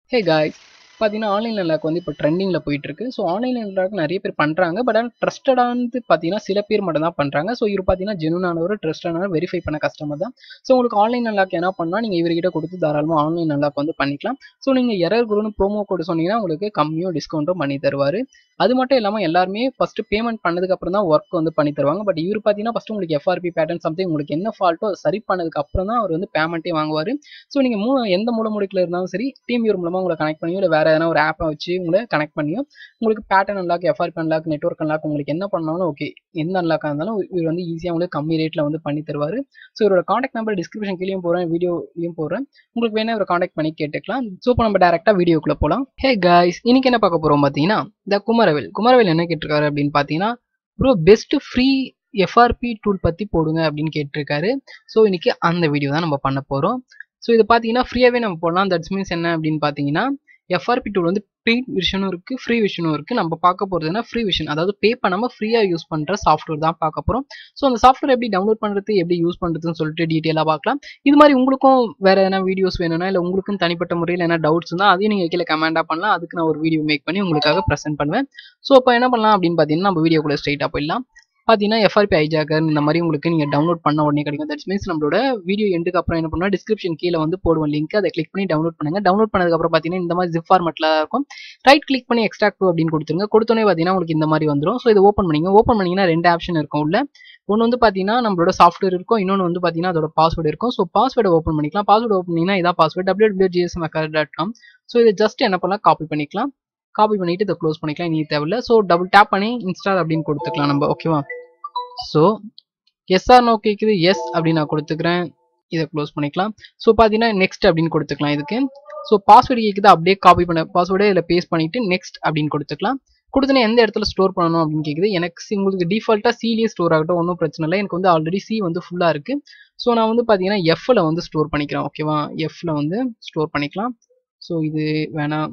ஹே guys பார்த்தீங்கன்னா online lock வந்து இப்போ ட்ரெண்டிங்கில் போயிட்டு இருக்கு ஸோ ஆன்லைன் லாக் நிறைய பேர் பண்ணுறாங்க பட் ஆனால் ட்ரஸ்டடானது பார்த்தீங்கன்னா சில பேர் மட்டும் தான் பண்ணுறாங்க ஸோ இவர் பார்த்தீங்கன்னா ஜெனுனானவர் ட்ரஸ்டானவர் வெரிஃபை பண்ண கஸ்டமர் தான் ஸோ உங்களுக்கு ஆன்லைன் லாக் என்ன பண்ணால் நீங்கள் இவர்கிட்ட கொடுத்து தாராளமாக ஆன்லைன் லாக் வந்து பண்ணிக்கலாம் ஸோ நீங்கள் எரர் குருன்னு ப்ரோமோ கோடு சொன்னீங்கன்னா உங்களுக்கு கம்மியும் டிஸ்கவுண்ட்டும் பண்ணி தருவார் அது மட்டும் இல்லாமல் எல்லாருமே ஃபஸ்ட்டு பேமெண்ட் பண்ணதுக்கு அப்புறம் தான் ஒர்க் வந்து பண்ணி தருவாங்க பட் இவர் பார்த்தீங்கன்னா ஃபஸ்ட்டு உங்களுக்கு எஃப்ஆர்பி பேட்டர்ன் சம்திங் உங்களுக்கு என்ன ஃபால்ட்டோ அதை சரி பண்ணதுக்கு அப்புறம் தான் அவர் வந்து பேமெண்ட்டே வாங்குவார் ஸோ நீங்கள் மூணு எந்த மூல முடுக்கில் இருந்தாலும் சரி டீம் வியூர் மூலமாக உங்களை கனெக்ட் பண்ணியோ இல்லை வேறு எதனா ஒரு ஆப்பை வச்சு உங்களை கனெக்ட் பண்ணியோ உங்களுக்கு pattern unlock FRP unlock network unlock உங்களுக்கு என்ன பண்ணாலும் ஓகே எந்த அன்லாக்காக இருந்தாலும் இவர் வந்து ஈஸியாக உங்களுக்கு கம்மி ரேட்டில் வந்து பண்ணி தருவார் ஸோ இவரோட காண்டாக்ட் நம்பர் டிஸ்கிரிப்ஷன் கீழேயும் போகிறேன் வீடியோலையும் போடுறேன் உங்களுக்கு வேணா இவரை காண்டாக்ட் பண்ணி கேட்டுக்கலாம் ஸோ இப்போ நம்ம டேரெக்டாக வீடியோக்குள்ளே போகலாம் ஹே காய்ஸ் இன்னைக்கு என்ன பார்க்க போகிறோம் பார்த்தீங்கன்னா இந்த குமரவேல் குமரவேல் என்ன கேட்டிருக்காரு அப்படின்னு பார்த்தீங்கன்னா bro best free FRP tool பற்றி போடுங்க அப்படின்னு கேட்டிருக்காரு ஸோ இன்னைக்கு அந்த வீடியோ தான் நம்ம பண்ண போகிறோம் ஸோ இது பார்த்தீங்கன்னா ஃப்ரீயாகவே நம்ம போடலாம் தட்ஸ் மீன்ஸ் என்ன அப்படின்னு பார்த்தீங்கன்னா எஃப்ஆர்பி டூல் வந்து பெய்ட் விஷனும் இருக்குது ஃப்ரீ விஷனும் இருக்குது நம்ம பார்க்க போகிறதுனா ஃப்ரீ விஷன் அதாவது பே பண்ணாமல் ஃப்ரீயாக யூஸ் பண்ணுற சாஃப்ட்வேர் தான் பார்க்க போகிறோம் ஸோ அந்த சாஃப்ட்வேர் எப்படி டவுன்லோட் பண்ணுறது எப்படி யூஸ் பண்ணுறதுன்னு சொல்லிட்டு டீட்டெயிலாக பார்க்கலாம் இது மாதிரி உங்களுக்கும் வேறு எதனா வீடியோஸ் வேணும்னா இல்லை உங்களுக்கும் தனிப்பட்ட முறையில் என்ன டவுட்ஸ் இருந்தால் அதையும் நீங்கள் கீழே கமெண்டாக பண்ணலாம் அதுக்கு நான் ஒரு வீடியோ மேக் பண்ணி உங்களுக்காக ப்ரெசென்ட் பண்ணுவேன் ஸோ இப்போ என்ன பண்ணலாம் அப்படின்னு பார்த்தீங்கன்னா நம்ம வீடியோக்குள்ளே ஸ்ட்ரைட்டாக போயிடலாம் பார்த்தீங்கன்னா எஃப்ஆர்பி ஐஜாக்கர் இந்த மாதிரி உங்களுக்கு நீங்கள் டவுன்லோட் பண்ண உடனே கிடைக்கும் தட்ஸ் மீன்ஸ் நம்மளோட வீடியோ எண்டுக்கு அப்புறம் என்ன பண்ணுவோம் டிஸ்கிரிப்ஷன் கீழே வந்து போடுவோம் லிங்க் அதை கிளிக் பண்ணி டவுன்லோட் பண்ணுங்க டவுன்லோட் பண்ணதுக்கப்புறம் பார்த்தீங்கன்னா இந்த மாதிரி ஜிப் ஃபார்மெட்டில் இருக்கும் ரைட் கிளிக் பண்ணி எக்ஸ்ட்ராக்ட் டூ அப்படின்னு கொடுத்துருங்க கொடுத்தோன்னே பார்த்தீங்கன்னா உங்களுக்கு இந்த மாதிரி வந்துடும் ஸோ இதை ஓப்பன் பண்ணிங்க ஓப்பன் பண்ணிங்கன்னா ரெண்டு ஆப்ஷன் இருக்கும் உள்ள ஒன்று வந்து பார்த்தீங்கன்னா நம்மளோட சாஃப்ட்வேர் இருக்கும் இன்னொன்று வந்து பார்த்தீங்கன்னா அதோட பாஸ்வேர்டு இருக்கும் ஸோ பாஸ்வேர்டை ஓப்பன் பண்ணிக்கலாம் பாஸ்வேர்டு ஓப்பன் பண்ணிங்கன்னா இதான் password W W GSM hacker dot com so இதை ஜஸ்ட் என்ன பண்ணலாம் காப்பி பண்ணிக்கலாம் காப்பி பண்ணிட்டு இதை க்ளோஸ் பண்ணிக்கலாம் நீ தேவையில்ல ஸோ டபுள் டேப் பண்ணி இன்ஸ்டால் அப்படின்னு கொடுத்துக்கலாம் நம்ம ஓகேவா ஸோ எஸ்ஆர் நோ கேட்குது எஸ் அப்படின்னு நான் கொடுத்துக்கிறேன் இதை க்ளோஸ் பண்ணிக்கலாம் ஸோ பார்த்தீங்கன்னா நெக்ஸ்ட் அப்படின்னு கொடுத்துக்கலாம் இதுக்கு ஸோ பாஸ்வேர்டு கேட்குது அப்படியே காப்பி பண்ண பாஸ்வேர்டை இதில் பேஸ்ட் பண்ணிட்டு நெக்ஸ்ட் அப்படின்னு கொடுத்துக்கலாம் கொடுத்தனே எந்த இடத்துல ஸ்டோர் பண்ணணும் அப்படின்னு கேட்குது எனக்கு உங்களுக்கு டிஃபால்ட்டாக சிலேயே ஸ்டோர் ஆகட்டும் ஒன்றும் பிரச்சனை இல்லை எனக்கு வந்து ஆல்ரெடி சி வந்து ஃபுல்லாக இருக்குது ஸோ நான் வந்து பார்த்தீங்கன்னா எஃப்ல வந்து ஸ்டோர் பண்ணிக்கிறேன் ஓகேவா எஃப்ல வந்து ஸ்டோர் பண்ணிக்கலாம் ஸோ இது வேணாம்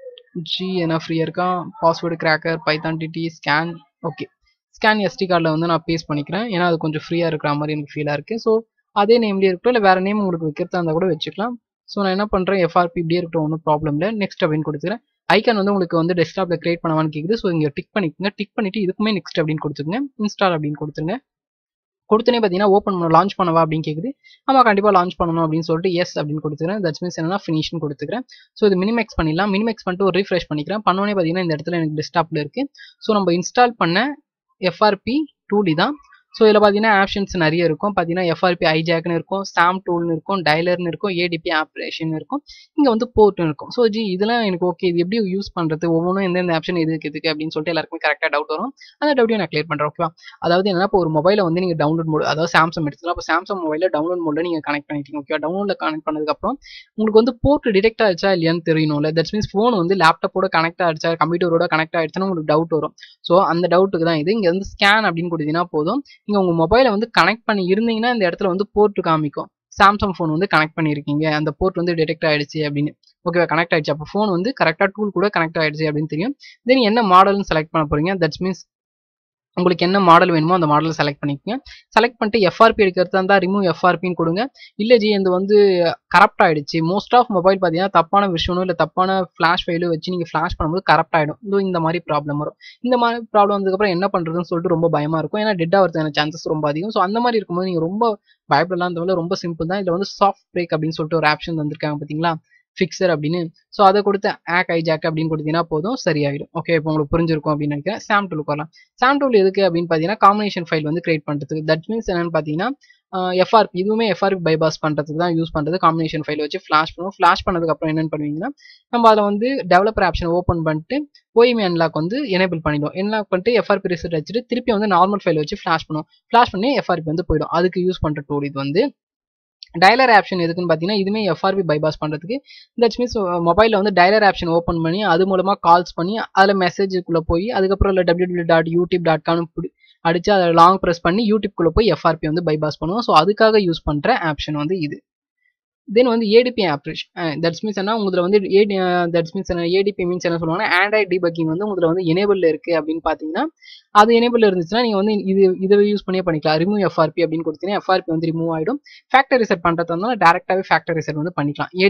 ஜி என்ன ஃப்ரீயாக இருக்கா password cracker python DD scan okay scan SD கார்டில் வந்து நான் பேஸ்ட் பண்ணிக்கிறேன் ஏன்னா அது கொஞ்சம் ஃப்ரீயாக இருக்கிற மாதிரி எனக்கு ஃபீலாக இருக்குது ஸோ அதே நேம்லேயே இருக்கட்டும் இல்லை வேறு நேம் உங்களுக்கு வைக்கிறதா இருந்தால் கூட வச்சுக்கலாம் ஸோ நான் என்ன பண்ணுறேன் எஃப்ஆர்பி இப்படியே இருக்கட்டும் ஒன்றும் ப்ராப்ளம் இல்லை நெக்ஸ்ட் அப்படின்னு கொடுத்துக்கிறேன் ஐக்கான் வந்து உங்களுக்கு வந்து டெஸ்க்டாப்பில் கிரியேட் பண்ணவான்னு கேட்குது ஸோ இங்கே டிக் பண்ணிக்கோங்க டிக் பண்ணிவிட்டு இதுக்குமே நெக்ஸ்ட் அப்படின்னு கொடுத்துருங்க இன்ஸ்டால் அப்படின்னு கொடுத்துருங்க கொடுத்தனே பார்த்தீங்கன்னா ஓப்பன் பண்ண லான்ச் பண்ணவா அப்படின்னு கேட்குது ஆமாம் கண்டிப்பாக லான்ச் பண்ணணும் அப்படின்னு சொல்லிட்டு எஸ் அப்படின்னு கொடுத்துக்கிறேன் தட்ஸ் மீன்ஸ் என்னன்னா ஃபினிஷ்னு கொடுத்துக்கிறேன் ஸோ இது மினிமேக்ஸ் பண்ணிடலாம் மினிமேக்ஸ் பண்ணிட்டு ஒரு ரீஃப்ரெஷ் பண்ணிக்கிறேன் பண்ணோன்னே பார்த்தீங்கன்னா இந்த இடத்துல எனக்கு டெஸ்க்டாப்பில் இருக்குது ஸோ நம்ம இன்ஸ்டால் பண்ண எஃப்ஆர்பி டூலி தான் ஸோ இதில் பார்த்தீங்கன்னா ஆப்ஷன்ஸ் நிறைய இருக்கும் பார்த்தீங்கன்னா எஃப்ஆர்பி ஐஜாக்னு இருக்கும் சாம் டூல்னு இருக்கும் டைலர்னு இருக்கும் ஏடிபி ஆப்ரேஷன் இருக்கும் இங்கே வந்து போர்ட்னு இருக்கும் ஸோ ஜி இதெல்லாம் எனக்கு ஓகே இது எப்படி யூஸ் பண்ணுறது ஒவ்வொன்றும் எந்தெந்த ஆப்ஷன் எதுக்கு எதுக்கு அப்படின்னு சொல்லிட்டு எல்லாருக்குமே கரெக்டாக டவுட் வரும் அந்த டவுட்டையும் நான் கிளியர் பண்ணுறேன் ஓகேவா அதாவது என்னன்னா இப்போ ஒரு மொபைலை வந்து நீங்கள் டவுன்லோட் மோட் அதாவது சாம்சங் எடுத்துக்கலாம் இப்போ சாம்சங் மொபைலில் டவுன்லோட் மோடில் நீங்கள் கனெக்ட் பண்ணிட்டீங்க ஓகேவா டவுன்லோடில் கனெக்ட் பண்ணதுக்கப்புறம் உங்களுக்கு வந்து போர்ட் டிடெக்ட் ஆச்சா இல்லையான்னு தெரியணும்ல தட்ஸ் மீன்ஸ் ஃபோன் வந்து லேப்டாப்போட கனெக்ட் ஆகிடுச்சா கம்ப்யூட்டரோட கனெக்ட் ஆகிடுச்சுன்னு உங்களுக்கு டவுட் வரும் ஸோ அந்த டவுட்டுக்கு தான் இது இங்கே வந்து ஸ்கேன் அப்படின்னு கொடுத்தீங்கன்னா போதும் நீங்கள் உங்கள் மொபைலை வந்து கனெக்ட் பண்ணி இருந்தீங்கன்னா இந்த இடத்துல வந்து போர்ட் காமிக்கும் சாம்சங் ஃபோன் வந்து கனெக்ட் பண்ணியிருக்கீங்க அந்த போர்ட் வந்து டிடெக்ட் ஆயிடுச்சு அப்படின்னு ஓகேவா கனெக்ட் ஆயிடுச்சு அப்போ ஃபோன் வந்து கரெக்டாக டூல் கூட கனெக்ட் ஆயிடுச்சு அப்படின்னு தெரியும் தென் என்ன மாடல்னு செலக்ட் பண்ண போறீங்க தட்ஸ் மீன்ஸ் உங்களுக்கு என்ன மாடல் வேணுமோ அந்த மாடலை செலக்ட் பண்ணிக்கோங்க செலக்ட் பண்ணிட்டு எஃப்ஆர்பி எடுக்கிறதா இருந்தால் ரிமூவ் எஃப்ஆர்பின்னு கொடுங்க இல்லை ஜி இது வந்து கரப்ட் ஆகிடுச்சு மோஸ்ட் ஆஃப் மொபைல் பார்த்தீங்கன்னா தப்பான விஷயமோ இல்லை தப்பான ஃப்ளாஷ் ஃபைலோ வச்சு நீங்கள் ஃப்ளாஷ் பண்ணும்போது கரப்ட் ஆகிடும் இதோ இந்த மாதிரி ப்ராப்ளம் வரும் இந்த மாதிரி ப்ராப்ளம் வந்ததுக்கப்புறம் என்ன பண்ணுறதுன்னு சொல்லிட்டு ரொம்ப பயமாக இருக்கும் ஏன்னா டெட் ஆகிறதுக்கான சான்சஸ் ரொம்ப அதிகம் ஸோ அந்த மாதிரி இருக்கும்போது நீங்கள் ரொம்ப பயப்படலாம் அந்த ரொம்ப சிம்பிள் தான் இதில் வந்து சாஃப்ட் பிரேக் அப்படின்னு சொல்லிட்டு ஒரு ஆப்ஷன் வந்திருக்காங்க பார்த்தீங்களா ஃபிக்ஸர் அப்படின்னு ஸோ அதை கொடுத்து ஆக் ஐஜாக் அப்படின்னு கொடுத்தீங்கன்னா போதும் சரியாயிடும் ஓகே இப்போ உங்களுக்கு புரிஞ்சிருக்கும் அப்படின்னு நினைக்கிறேன் சாம் டூலுக்கு வரலாம் சாம் டூல் எதுக்கு அப்படின்னு பார்த்தீங்கன்னா காம்பினேஷன் ஃபைல் வந்து கிரியேட் பண்ணுறதுக்கு தட் மீன்ஸ் என்னன்னு பார்த்தீங்கன்னா எஃப்ஆர்பி இதுவுமே எஃப்ஆர்பி பைபாஸ் பண்ணுறதுக்கு தான் யூஸ் பண்ணுறது காம்பினேஷன் ஃபைல் வச்சு ஃப்ளாஷ் பண்ணுவோம் ஃப்ளாஷ் பண்ணதுக்கப்புறம் என்னென்னு பண்ணுவீங்கன்னா நம்ம அதில் வந்து டெவலப்பர் ஆப்ஷன் ஓப்பன் பண்ணிட்டு ஓஎம்ஏ அன்லாக் வந்து எனேபிள் பண்ணிடும் என்லாக் பண்ணிட்டு எஃப்ஆர்பி ரிசல்ட் வச்சுட்டு திருப்பி வந்து நார்மல் ஃபைல் வச்சு ஃப்ளாஷ் பண்ணுவோம் ஃப்ளாஷ் பண்ணி எஃப்ஆர்பி வந்து போயிடும் அதுக்கு யூஸ் பண்ணுற டூல் இது வந்து டயலர் ஆப்ஷன் எதுக்குன்னு பார்த்தீங்கன்னா இதுவுமே எஃப்ஆர்பி பைபாஸ் பண்ணுறதுக்கு தட்ஸ் மீன்ஸ் மொபைலில் வந்து டயலர் ஆப்ஷன் ஓப்பன் பண்ணி அது மூலமாக கால்ஸ் பண்ணி அதில் மெசேஜுக்குள்ளே போய் அதுக்கப்புறம் இல்லை W W dot YouTube dot com அடிச்சு அதை லாங் ப்ரெஸ் பண்ணி யூடியூப்குள்ளே போய் எஃப்ஆர்பி வந்து பைபாஸ் பண்ணுவோம் ஸோ அதுக்காக யூஸ் பண்ணுற ஆப்ஷன் வந்து இது தென் வந்து ஏடிபி ஆப்ரேஷன் தட்ஸ் மீன்ஸ் என்ன உங்களுக்கு வந்து ஏடி தட்ஸ் மீன்ஸ் என்ன ஏடிபி மீன்ஸ் என்ன சொல்லுவாங்கன்னா ஆண்ட்ராய்ட் டிபக்கிங் வந்து உங்களுக்கு வந்து எனேபிள் இருக்குது அப்படின்னு பார்த்தீங்கன்னா அது எனேபிள் இருந்துச்சுன்னா நீங்கள் வந்து இது இதை யூஸ் பண்ணியே பண்ணிக்கலாம் ரிமூவ் எஃப்ஆர்பி அப்படின்னு கொடுத்தீங்கன்னா எஃப்ஆர்பி வந்து ரிமூவ் ஆகிடும் ஃபேக்டரி ரிசெட் பண்ணுறது வந்து டேரெக்டாகவே ஃபேக்டரி ரிசெட் வந்து பண்ணிக்கலாம் ஏடிபி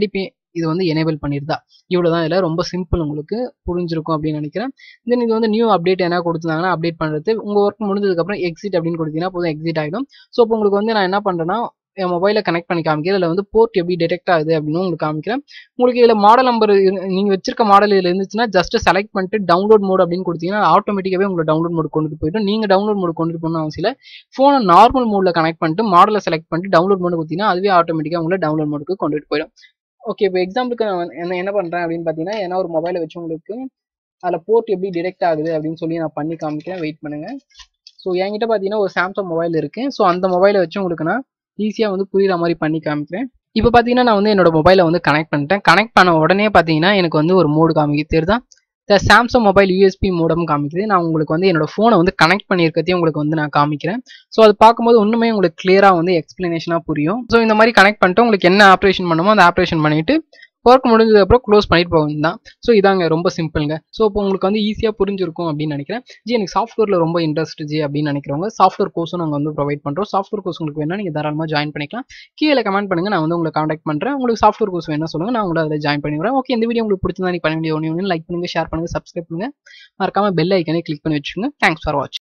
இது வந்து எனேபிள் பண்ணிருதா இவ்வளோதான் இதில் ரொம்ப சிம்பிள் உங்களுக்கு புரிஞ்சிருக்கும் அப்படின்னு நினைக்கிறேன் தென் இது வந்து நியூ அப்டேட் என்ன கொடுத்துருந்தாங்கன்னா அப்டேட் பண்ணுறது உங்கள் ஒர்க் முடிஞ்சதுக்கப்புறம் எக்ஸிட் அப்படின்னு கொடுத்தீங்கன்னா போதும் எக்ஸிட் ஆகிடும் ஸோ இப்போ உங்களுக்கு வந்து நான் என்ன பண்ணுறேன்னா என் மொபைலை கனெக்ட் பண்ணி காமிக்கிறேன் இதில் வந்து போர்ட் எப்படி டிடெக்ட் ஆகுது அப்படின்னு உங்களுக்கு காமிக்கிறேன் உங்களுக்கு இதில் மாடல் நம்பர் நீங்கள் வச்சிருக்க மாடல் இதில் இருந்துச்சுன்னா ஜஸ்ட் செலக்ட் பண்ணிட்டு டவுன்லோட் மோட் அப்படின்னு கொடுத்தீங்கன்னா ஆட்டோமேட்டிக்காகவே உங்களை டவுன்லோட் மோட் கொண்டு போயிடும் நீங்கள் டவுன்லோட் மோட் கொண்டு போகணும் அவசியம் இல்லை ஃபோனை நார்மல் மோடில் கனெக்ட் பண்ணிட்டு மாடலை செலக்ட் பண்ணிட்டு டவுன்லோட் மோட் கொடுத்தீங்கன்னா அதுவே ஆட்டோமேட்டிக்காக உங்களை டவுன்லோட் மோடுக்கு கொண்டுட்டு போயிடும் ஓகே இப்போ எக்ஸாம்பிளுக்கு நான் என்ன என்ன பண்ணுறேன் அப்படின்னு பார்த்தீங்கன்னா ஏன்னா ஒரு மொபைலை வச்சு உங்களுக்கு அதில் போர்ட் எப்படி டிடெக்ட் ஆகுது அப்படின்னு சொல்லி நான் பண்ணி காமிக்கிறேன் வெயிட் பண்ணுங்கள் ஸோ என்கிட்ட பார்த்தீங்கன்னா ஒரு சாம்சங் மொபைல் இருக்குது ஸோ அந்த மொபைலை வச்சு உங்களுக்கு நான் ஈஸியாக வந்து புரியுற மாதிரி பண்ணி காமிக்கிறேன் இப்போ பார்த்தீங்கன்னா நான் வந்து என்னோட மொபைலை வந்து கனெக்ட் பண்ணிட்டேன் கனெக்ட் பண்ண உடனே பார்த்தீங்கன்னா எனக்கு வந்து ஒரு மோடு காமிக்குது தெரியுதா இந்த சாம்சங் மொபைல் யூஎஸ்பி மோடம் காமிக்குது நான் உங்களுக்கு வந்து என்னோட ஃபோனை வந்து கனெக்ட் பண்ணியிருக்கதையும் உங்களுக்கு வந்து நான் காமிக்கிறேன் ஸோ அது பார்க்கும்போது ஒன்றுமே உங்களுக்கு கிளியராக வந்து எக்ஸ்பிளனேஷனாக புரியும் ஸோ இந்த மாதிரி கனெக்ட் பண்ணிட்டு உங்களுக்கு என்ன ஆப்ரேஷன் பண்ணுமோ அந்த ஆப்ரேஷன் பண்ணிட்டு ஒர்க் முடிஞ்சதுக்கப்புறம் க்ளோஸ் பண்ணிட்டு போகும் தான் ஸோ இதாங்க ரொம்ப சிம்பிளுங்க ஸோ இப்போ உங்களுக்கு வந்து ஈஸியாக புரிஞ்சிருக்கும் அப்படின்னு நினைக்கிறேன் ஜி எனக்கு சாஃப்ட்வேரில் ரொம்ப இன்ட்ரெஸ்ட் ஜி அப்படின்னு நினைக்கிறவங்க சாஃப்ட்வேர் கோர்ஸும் நாங்கள் வந்து ப்ரொவைட் பண்ணுறோம் சாஃப்ட்வேர் கோர்ஸ் உங்களுக்கு வேணால் நீங்கள் தாராளமாக ஜாயின் பண்ணிக்கலாம் கீழே கமெண்ட் பண்ணுங்கள் நான் வந்து உங்களை காண்டாக்ட் பண்ணுறேன் உங்களுக்கு சாஃப்ட்வேர் கோர்ஸ் வேணா சொல்லுங்கள் நான் உங்களை அதில் ஜாயின் பண்ணி வரேன் ஓகே இந்த வீடியோ உங்களுக்கு பிடிச்சிருந்தா நீ பண்ண வேண்டிய ஒன்று லைக் பண்ணுங்கள் ஷேர் பண்ணுங்கள் சப்ஸ்கிரைப் பண்ணுங்கள் மறக்காமல் பெல் ஐக்கனே கிளிக் பண்ணி வச்சுக்கோங்க தேங்க்ஸ் ஃபார் வாட்ச்